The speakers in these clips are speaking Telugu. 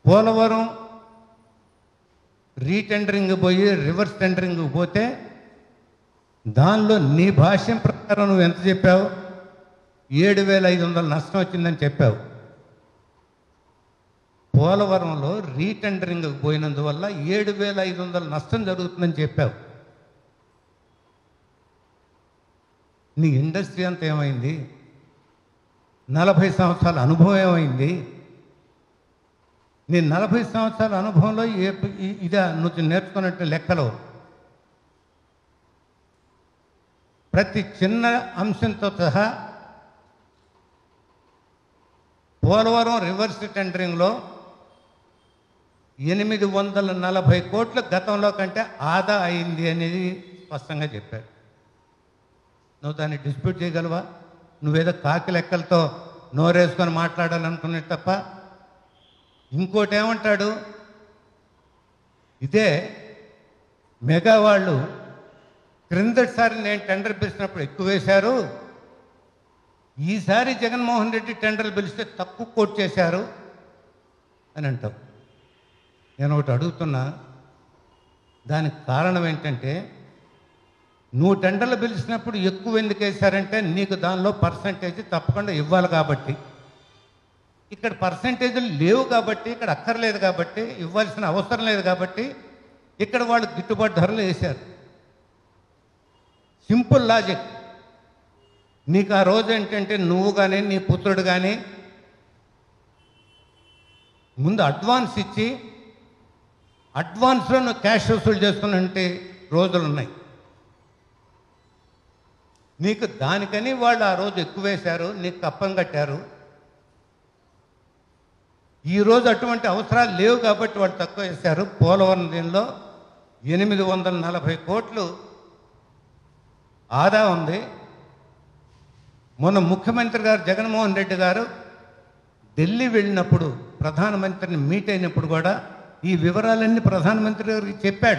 పోలవరం రీటెండరింగ్ పోయి రివర్స్ టెండరింగ్ పోతే దానిలో నీ భాష్యం ప్రకారం నువ్వు ఎంత చెప్పావు ఏడు వేల ఐదు వందల నష్టం వచ్చిందని చెప్పావు పోలవరంలో రీటెండరింగ్ పోయినందువల్ల ఏడు వేల ఐదు వందల నష్టం జరుగుతుందని చెప్పావు నీ ఇండస్ట్రీ అంతా ఏమైంది నలభై సంవత్సరాల అనుభవం ఏమైంది నీ నలభై సంవత్సరాల అనుభవంలో ఏ ఇ- ఇదా నువ్వు నేర్చుకున్నట్టు లెక్కలో ప్రతి చిన్న అంశంతో సహా పోలవరం రివర్స్ టెండరింగ్లో ఎనిమిది వందల నలభై కోట్ల గతంలో కంటే ఆదా అయింది అనేది స్పష్టంగా చెప్పాడు నువ్వు దాన్ని డిస్ప్యూట్ చేయగలవా నువ్వేదో కాకి లెక్కలతో నోరేసుకొని మాట్లాడాలనుకునే తప్ప ఇంకోటి ఏమంటాడు ఇదే మెగా వాళ్ళు క్రిందటిసారి నేను టెండర్ పిలిచినప్పుడు ఎక్కువ వేశారు ఈసారి జగన్మోహన్ రెడ్డి టెండర్లు పిలిస్తే తక్కువ కోట్ చేశారు అని అంటావు నేను ఒకటి అడుగుతున్నా దానికి కారణం ఏంటంటే నువ్వు టెండర్లు పిలిచినప్పుడు ఎక్కువ ఎందుకు వేశారంటే నీకు దానిలో పర్సంటేజ్ తప్పకుండా ఇవ్వాలి కాబట్టి ఇక్కడ పర్సంటేజ్లు లేవు కాబట్టి ఇక్కడ అక్కర్లేదు కాబట్టి ఇవ్వాల్సిన అవసరం లేదు కాబట్టి ఇక్కడ వాళ్ళు గిట్టుబాటు ధరలు వేశారు సింపుల్ లాజిక్ నీకు ఆ రోజు ఏంటంటే నువ్వు కానీ నీ పుత్రుడు కానీ ముందు అడ్వాన్స్ ఇచ్చి అడ్వాన్స్లో నువ్వు క్యాష్ వసూలు చేసుకున్నట్టు రోజులు ఉన్నాయి నీకు దానికని వాళ్ళు ఆ రోజు ఎక్కువ వేశారు నీకు కప్పం కట్టారు ఈరోజు అటువంటి అవసరాలు లేవు కాబట్టి వాళ్ళు తక్కువ వేశారు పోలవరం దీనిలో ఎనిమిది వందల నలభై కోట్లు ఆదా ఉంది మొన్న ముఖ్యమంత్రి గారు జగన్మోహన్ రెడ్డి గారు ఢిల్లీ వెళ్ళినప్పుడు ప్రధానమంత్రిని మీట్ అయినప్పుడు కూడా ఈ వివరాలన్నీ ప్రధానమంత్రి గారికి చెప్పాడు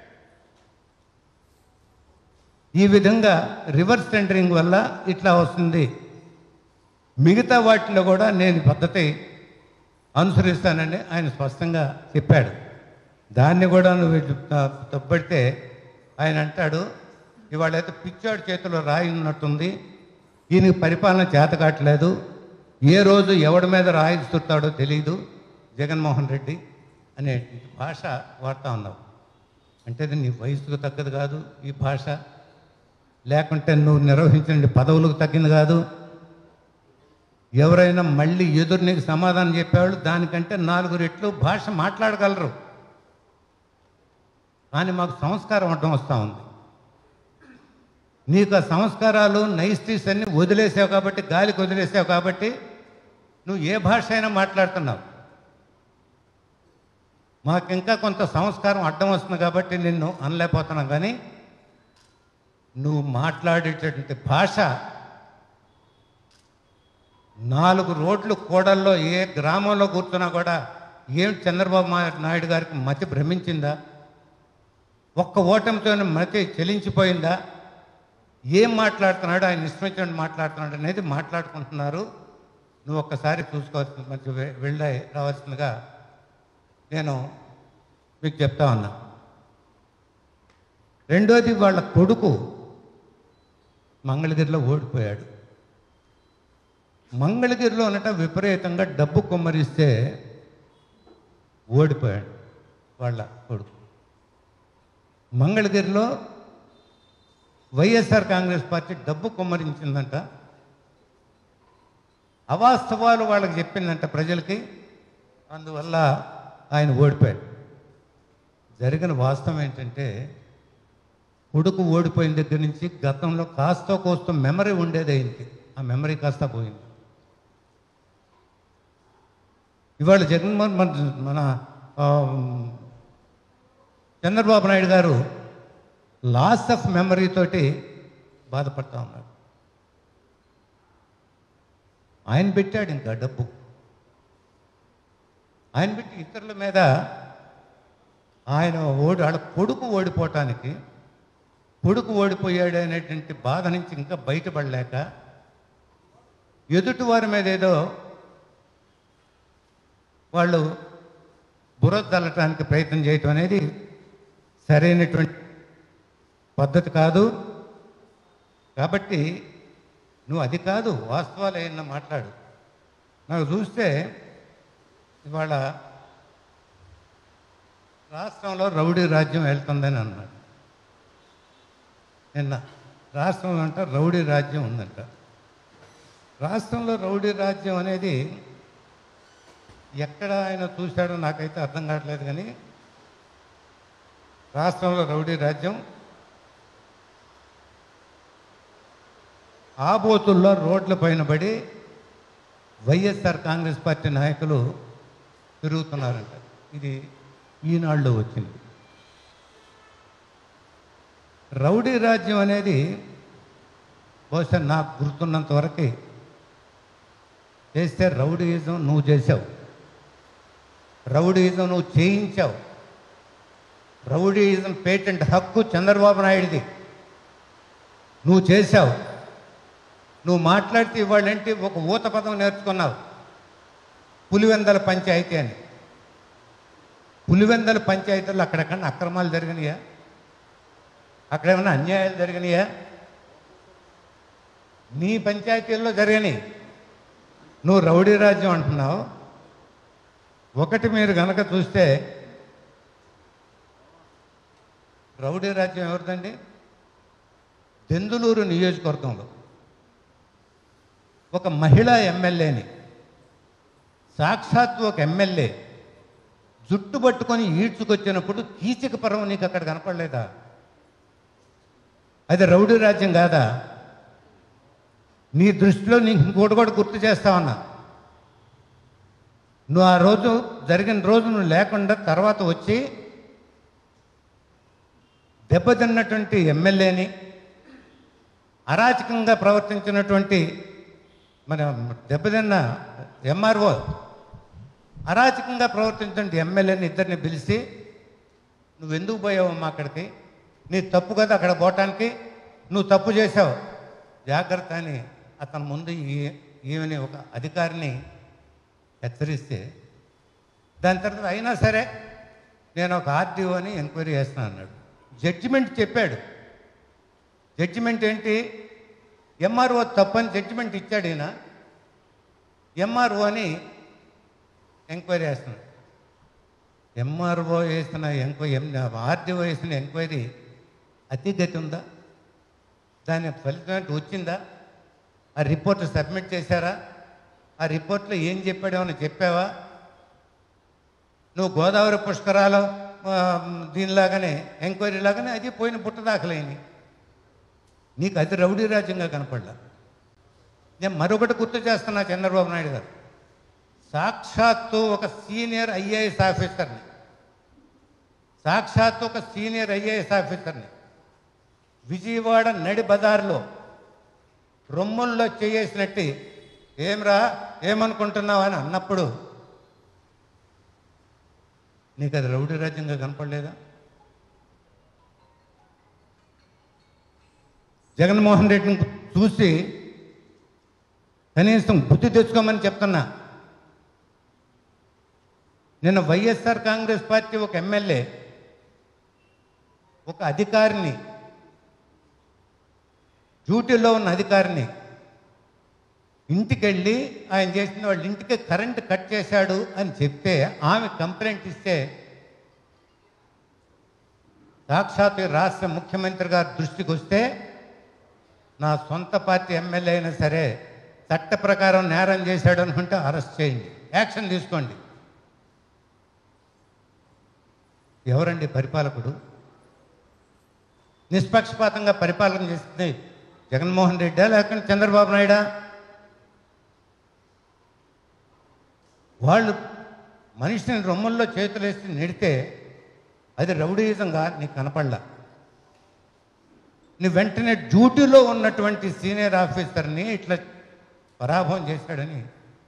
ఈ విధంగా రివర్స్ టెండరింగ్ వల్ల ఇట్లా వస్తుంది మిగతా వాటిలో కూడా నేను ఈ పద్ధతి అనుసరిస్తానని ఆయన స్పష్టంగా చెప్పాడు దాన్ని కూడా నువ్వు త- తప్పడితే ఆయన అంటాడు ఇవాళైతే పిచ్చాడు చేతిలో రాయి ఉన్నట్టుంది ఈయనకి పరిపాలన చేత కావట్లేదు ఏ రోజు ఎవడి మీద రాయి చుట్టాడో తెలియదు జగన్మోహన్ రెడ్డి అనే భాష వాడుతూ ఉన్నావు అంటే అది నీ వయసుకు తగ్గదు కాదు ఈ భాష లేకుంటే నువ్వు నిర్వహించిన పదవులకు తగ్గింది కాదు ఎవరైనా మళ్ళీ ఎదురు నీకు సమాధానం చెప్పేవాళ్ళు దానికంటే నాలుగు రెట్లు భాష మాట్లాడగలరు కానీ మాకు సంస్కారం అడ్డం వస్తూ ఉంది నీకు ఆ సంస్కారాలు నైస్టీస్ అన్ని వదిలేసావు కాబట్టి గాలికి వదిలేసావు కాబట్టి నువ్వు ఏ భాష అయినా మాట్లాడుతున్నావు మాకు ఇంకా కొంత సంస్కారం అడ్డం వస్తుంది కాబట్టి నిన్ను అనలేకపోతున్నాం కానీ నువ్వు మాట్లాడేటటువంటి భాష నాలుగు రోడ్లు కూడల్లో ఏ గ్రామంలో కూర్చున్నా కూడా ఏం చంద్రబాబు మా- నాయుడు గారికి మతి భ్రమించిందా ఒక్క ఓటమితో మతి చెలించిపోయిందా ఏం మాట్లాడుతున్నాడు ఆయన ఇష్టం మాట్లాడుతున్నాడు అనేది మాట్లాడుకుంటున్నారు నువ్వు ఒక్కసారి చూసుకోవాల్సిన మంచి వెళ్ళి రావాల్సిందిగా నేను మీకు చెప్తా ఉన్నా రెండోది వాళ్ళ కొడుకు మంగళగిరిలో ఓడిపోయాడు మంగళగిరిలో ఉన్నట విపరీతంగా డబ్బు కుమ్మరిస్తే ఓడిపోయాడు వాళ్ళ కొడుకు మంగళగిరిలో వైఎస్ఆర్ కాంగ్రెస్ పార్టీ డబ్బు కుమ్మరించిందంట అవాస్తవాలు వాళ్ళకి చెప్పిందంట ప్రజలకి అందువల్ల ఆయన ఓడిపోయాడు జరిగిన వాస్తవం ఏంటంటే కొడుకు ఓడిపోయిన దగ్గర నుంచి గతంలో కాస్త కోస్త మెమరీ ఉండేది ఆయనకి ఆ మెమరీ కాస్త పోయింది ఇవాళ జగన్మోహన్ మన మన ఆ, చంద్రబాబు నాయుడు గారు లాస్ ఆఫ్ మెమరీ తోటి బాధపడతా ఉన్నారు ఆయన పెట్టాడు ఇంకా డబ్బు ఆయన పెట్టి ఇతరుల మీద ఆయన ఓడి వాళ్ళ కొడుకు ఓడిపోవటానికి కొడుకు ఓడిపోయాడు అనేటువంటి బాధ నుంచి ఇంకా బయటపడలేక ఎదుటి వారి మీద ఏదో వాళ్ళు బురద చల్లటానికి ప్రయత్నం చేయటం అనేది సరైనటువంటి పద్ధతి కాదు కాబట్టి నువ్వు అది కాదు వాస్తవాలు ఏమన్నా మాట్లాడు నాకు చూస్తే ఇవాళ రాష్ట్రంలో రౌడీ రాజ్యం వెళ్తుందని అన్నాడు నిన్న రాష్ట్రంలో అంట రౌడీ రాజ్యం ఉందంట రాష్ట్రంలో రౌడీ రాజ్యం అనేది ఎక్కడ ఆయన చూశాడో నాకైతే అర్థం కావట్లేదు కానీ రాష్ట్రంలో రౌడీ రాజ్యం ఆబోతుల్లో రోడ్ల పైన పడి వైఎస్ఆర్ కాంగ్రెస్ పార్టీ నాయకులు తిరుగుతున్నారంట ఇది ఈనాళ్ళు వచ్చింది రౌడీ రాజ్యం అనేది బహుశా నాకు గుర్తున్నంత వరకు చేస్తే రౌడీయిజం నువ్వు చేసావు రౌడీయిజం నువ్వు చేయించావు రౌడీయిజం పేటెంట్ హక్కు చంద్రబాబు నాయుడిది నువ్వు చేశావు నువ్వు మాట్లాడితే ఇవాళేంటి ఒక ఊత పదం నేర్చుకున్నావు పులివెందల పంచాయతీ అని పులివెందల పంచాయతీలో అక్కడెక్కడ అక్రమాలు జరిగినాయా అక్కడ ఏమైనా అన్యాయాలు జరిగినాయా నీ పంచాయతీల్లో జరిగినాయి నువ్వు రౌడీ రాజ్యం అంటున్నావు ఒకటి మీరు గనక చూస్తే రౌడీ రాజ్యం ఎవరిదండి దెందులూరు నియోజకవర్గంలో ఒక మహిళా ఎమ్మెల్యేని సాక్షాత్తు ఒక ఎమ్మెల్యే జుట్టు పట్టుకొని ఈడ్చుకొచ్చినప్పుడు కీచక పర్వం నీకు అక్కడ కనపడలేదా అది రౌడీ రాజ్యం కాదా నీ దృష్టిలో నీకు ఇంకోటి కూడా గుర్తు చేస్తావన్నా నువ్వు ఆ రోజు జరిగిన రోజు నువ్వు లేకుండా తర్వాత వచ్చి దెబ్బతిన్నటువంటి ఎమ్మెల్యేని అరాచకంగా ప్రవర్తించినటువంటి మన దెబ్బతిన్న ఎంఆర్ఓ అరాచకంగా ప్రవర్తించినటువంటి ఎమ్మెల్యేని ఇద్దరిని పిలిచి నువ్వు ఎందుకు పోయావమ్మా అక్కడికి నీ తప్పు కదా అక్కడ పోవటానికి నువ్వు తప్పు చేసావు జాగ్రత్త అని అతని ముందు ఈ ఈమెని ఒక అధికారిని హెచ్చరిస్తే దాని తర్వాత అయినా సరే నేను ఒక ఆర్డీఓ అని ఎంక్వైరీ చేస్తాను అన్నాడు జడ్జిమెంట్ చెప్పాడు జడ్జిమెంట్ ఏంటి ఎంఆర్ఓ తప్పని జడ్జిమెంట్ ఇచ్చాడు ఈయన ఎంఆర్ఓ అని ఎంక్వైరీ చేస్తున్నాడు ఎంఆర్ఓ వేసిన ఎంక్వైరీ ఆర్డీఓ వేసిన ఎంక్వైరీ అతిగతి ఉందా దాని ఫలితం వచ్చిందా ఆ రిపోర్ట్ సబ్మిట్ చేశారా ఆ రిపోర్ట్లో ఏం చెప్పాడో అని చెప్పావా నువ్వు గోదావరి పుష్కరాలు ఆ, దీనిలాగానే ఎంక్వైరీ లాగానే అది పోయిన పుట్ట దాఖలైంది నీకు అది రౌడీ రాజ్యంగా కనపడలా నేను మరొకటి గుర్తు చేస్తున్నా చంద్రబాబు నాయుడు గారు సాక్షాత్తు ఒక సీనియర్ ఐఏఎస్ ఆఫీసర్ని సాక్షాత్తు ఒక సీనియర్ ఐఏఎస్ ఆఫీసర్ని విజయవాడ నడి బజార్లో రొమ్ముల్లో చేయేసినట్టు ఏమ్రా ఏమనుకుంటున్నావు అని అన్నప్పుడు నీకు అది రౌడీ రాజ్యంగా కనపడలేదా జగన్మోహన్ రెడ్డిని చూసి కనీసం బుద్ధి తెచ్చుకోమని చెప్తున్నా నిన్న వైఎస్ఆర్ కాంగ్రెస్ పార్టీ ఒక ఎమ్మెల్యే ఒక అధికారిని డ్యూటీలో ఉన్న అధికారిని ఇంటికి వెళ్ళి ఆయన చేసిన వాళ్ళ ఇంటికి కరెంట్ కట్ చేశాడు అని చెప్తే ఆమె కంప్లైంట్ ఇస్తే సాక్షాత్ ఈ రాష్ట్ర ముఖ్యమంత్రి గారి దృష్టికి వస్తే నా సొంత పార్టీ ఎమ్మెల్యే అయినా సరే చట్ట ప్రకారం నేరం చేశాడు అనుకుంటే అరెస్ట్ చేయండి యాక్షన్ తీసుకోండి ఎవరండి పరిపాలకుడు నిష్పక్షపాతంగా పరిపాలన చేస్తుంది జగన్మోహన్ రెడ్డా లేకుంటే చంద్రబాబు నాయుడా వాళ్ళు మనిషిని రొమ్ముల్లో చేతులేసి నెడితే అది రౌడీయిజంగా నీకు కనపడలా నీ వెంటనే డ్యూటీలో ఉన్నటువంటి సీనియర్ ఆఫీసర్ని ఇట్లా పరాభవం చేశాడని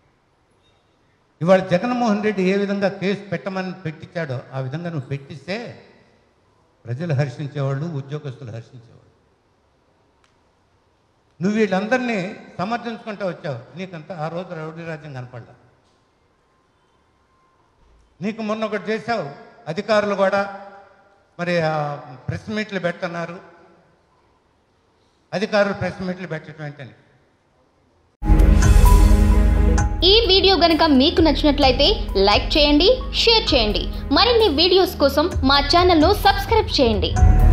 ఇవాళ జగన్మోహన్ రెడ్డి ఏ విధంగా కేసు పెట్టమని పెట్టించాడో ఆ విధంగా నువ్వు పెట్టిస్తే ప్రజలు హర్షించేవాళ్ళు ఉద్యోగస్తులు హర్షించేవాళ్ళు నువ్వు వీళ్ళందరినీ సమర్థించుకుంటూ వచ్చావు నీకంతా ఆ రోజు రౌడీ రాజ్యం కనపడలా నీకు మొన్న ఒకటి చేశావు అధికారులు కూడా మరి ఆ ప్రెస్ మీట్లు పెడుతున్నారు అధికారులు ప్రెస్ మీట్లు పెట్టడం ఏంటని ఈ వీడియో గనుక మీకు నచ్చినట్లయితే లైక్ చేయండి షేర్ చేయండి మరిన్ని వీడియోస్ కోసం మా ఛానల్ను సబ్స్క్రైబ్ చేయండి